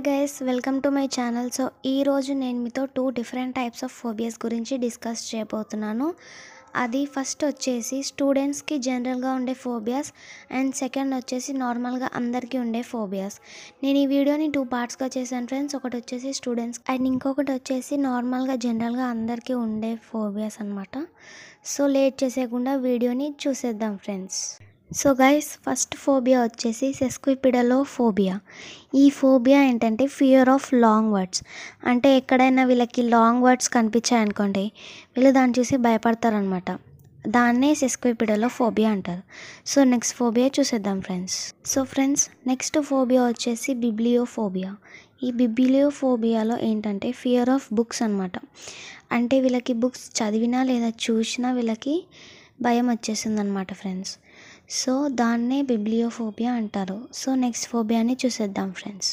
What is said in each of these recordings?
guys welcome to my channel so ఈరోజు నేను మీతో two different types of phobias గురించి డిస్కస్ చేయబోతున్నాను అది ఫస్ట్ వచ్చేసి స్టూడెంట్స్కి జనరల్గా ఉండే ఫోబియాస్ అండ్ సెకండ్ వచ్చేసి నార్మల్గా అందరికీ ఉండే ఫోబియాస్ నేను ఈ వీడియోని టూ పార్ట్స్గా చేశాను ఫ్రెండ్స్ ఒకటి వచ్చేసి స్టూడెంట్స్ అండ్ ఇంకొకటి వచ్చేసి నార్మల్గా జనరల్గా అందరికీ ఉండే ఫోబియాస్ అనమాట సో లేట్ చేసేయకుండా వీడియోని చూసేద్దాం friends so guys first phobia వచ్చేసి సెస్క్విపిడలో ఫోబియా ఈ ఫోబియా ఏంటంటే ఫియర్ ఆఫ్ లాంగ్ వర్డ్స్ అంటే ఎక్కడైనా వీళ్ళకి లాంగ్ వర్డ్స్ కనిపించాయనుకోండి వీళ్ళు దాన్ని చూసి భయపడతారనమాట దాన్నే సెస్క్విపిడలో ఫోబియా అంటారు సో నెక్స్ట్ ఫోబియా చూసేద్దాం friends so friends next phobia వచ్చేసి బిబ్లియోఫోబియా ఈ బిబ్లియోఫోబియాలో ఏంటంటే ఫియర్ ఆఫ్ బుక్స్ అనమాట అంటే వీళ్ళకి బుక్స్ చదివినా లేదా చూసినా వీళ్ళకి భయం వచ్చేసింది అనమాట ఫ్రెండ్స్ సో దాన్నే బిబ్లియోఫోబియా అంటారు సో నెక్స్ట్ ఫోబియాని చూసేద్దాం friends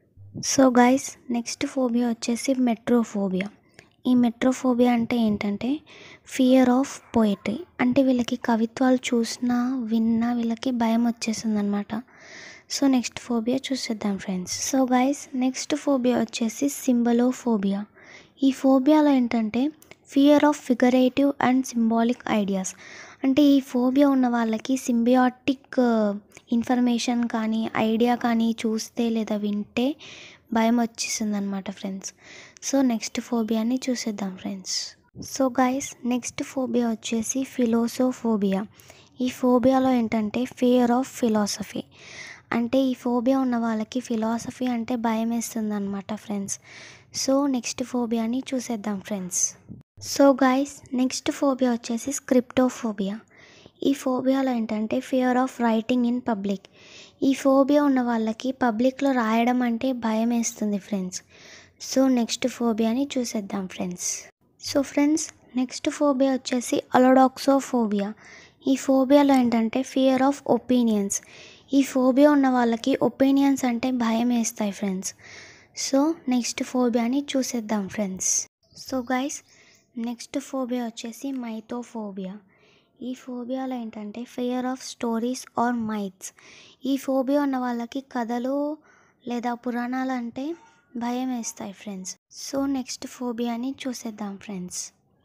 so guys next phobia వచ్చేసి మెట్రోఫోబియా ఈ మెట్రోఫోబియా అంటే ఏంటంటే ఫియర్ ఆఫ్ పోయిట్రీ అంటే వీళ్ళకి కవిత్వాలు చూసినా విన్నా వీళ్ళకి భయం వచ్చేసింది అనమాట సో నెక్స్ట్ ఫోబియా చూసేద్దాం friends so guys next phobia వచ్చేసి సింబలోఫోబియా ఈ ఫోబియాలో ఏంటంటే fear of figurative and symbolic ideas అంటే ఈ ఫోబియా ఉన్న వాళ్ళకి సింబియాటిక్ ఇన్ఫర్మేషన్ కానీ ఐడియా కానీ చూస్తే లేదా వింటే భయం వచ్చేసింది అనమాట ఫ్రెండ్స్ సో నెక్స్ట్ ఫోబియాని చూసేద్దాం friends so guys next phobia వచ్చేసి ఫిలోసోఫోబియా ఈ ఫోబియాలో ఏంటంటే ఫియర్ ఆఫ్ ఫిలాసఫీ అంటే ఈ ఫోబియా ఉన్న వాళ్ళకి ఫిలాసఫీ అంటే భయం వేస్తుంది అనమాట ఫ్రెండ్స్ సో నెక్స్ట్ ఫోబియాని చూసేద్దాం friends so guys next phobia వచ్చేసి స్క్రిప్టోఫోబియా ఈ ఫోబియాలో ఏంటంటే fear of writing in public ఈ ఫోబియా ఉన్న వాళ్ళకి పబ్లిక్లో రాయడం అంటే భయం వేస్తుంది ఫ్రెండ్స్ సో నెక్స్ట్ ఫోబియాని చూసేద్దాం friends so friends next phobia వచ్చేసి అలోడాక్సోఫోబియా ఈ ఫోబియాలో ఏంటంటే ఫియర్ ఆఫ్ ఒపీనియన్స్ ఈ ఫోబియా ఉన్న వాళ్ళకి ఒపీనియన్స్ అంటే భయం వేస్తాయి ఫ్రెండ్స్ సో నెక్స్ట్ ఫోబియాని చూసేద్దాం friends so guys next phobia వచ్చేసి మైథోఫోబియా ఈ ఫోబియాలో ఏంటంటే fear of stories or myths ఈ ఫోబియా ఉన్న వాళ్ళకి కథలు లేదా పురాణాలు అంటే భయం వేస్తాయి ఫ్రెండ్స్ సో నెక్స్ట్ ఫోబియాని చూసేద్దాం friends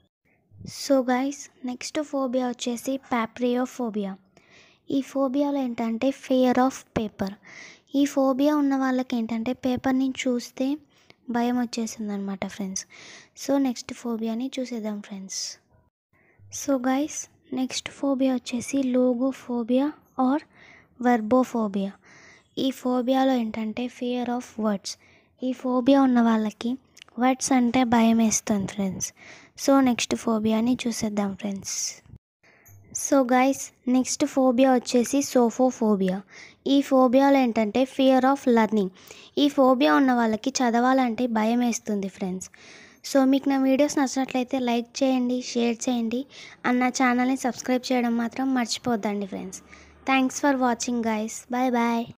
so guys next phobia వచ్చేసి ప్యాప్రియోఫోబియా ఈ ఫోబియాలో ఏంటంటే ఫియర్ ఆఫ్ పేపర్ ఈ ఫోబియా ఉన్న వాళ్ళకి ఏంటంటే పేపర్ని చూస్తే భయం వచ్చేసింది అనమాట ఫ్రెండ్స్ సో నెక్స్ట్ ఫోబియాని చూసేద్దాం friends so guys next phobia వచ్చేసి లోగోఫోబియా ఆర్ వర్బోఫోబియా ఈ ఫోబియాలో ఏంటంటే ఫియర్ ఆఫ్ వర్డ్స్ ఈ ఫోబియా ఉన్న వాళ్ళకి వర్డ్స్ అంటే భయం వేస్తుంది ఫ్రెండ్స్ సో నెక్స్ట్ ఫోబియాని చూసేద్దాం friends so guys next phobia వచ్చేసి సోఫోఫోబియా ఈ ఫోబియాలో ఏంటంటే ఫియర్ ఆఫ్ లర్నింగ్ ఈ ఫోబియా ఉన్న వాళ్ళకి చదవాలంటే భయం వేస్తుంది ఫ్రెండ్స్ సో మీకు నా వీడియోస్ నచ్చినట్లయితే లైక్ చేయండి షేర్ చేయండి అండ్ నా ఛానల్ని సబ్స్క్రైబ్ చేయడం మాత్రం మర్చిపోద్దండి friends thanks for watching guys bye bye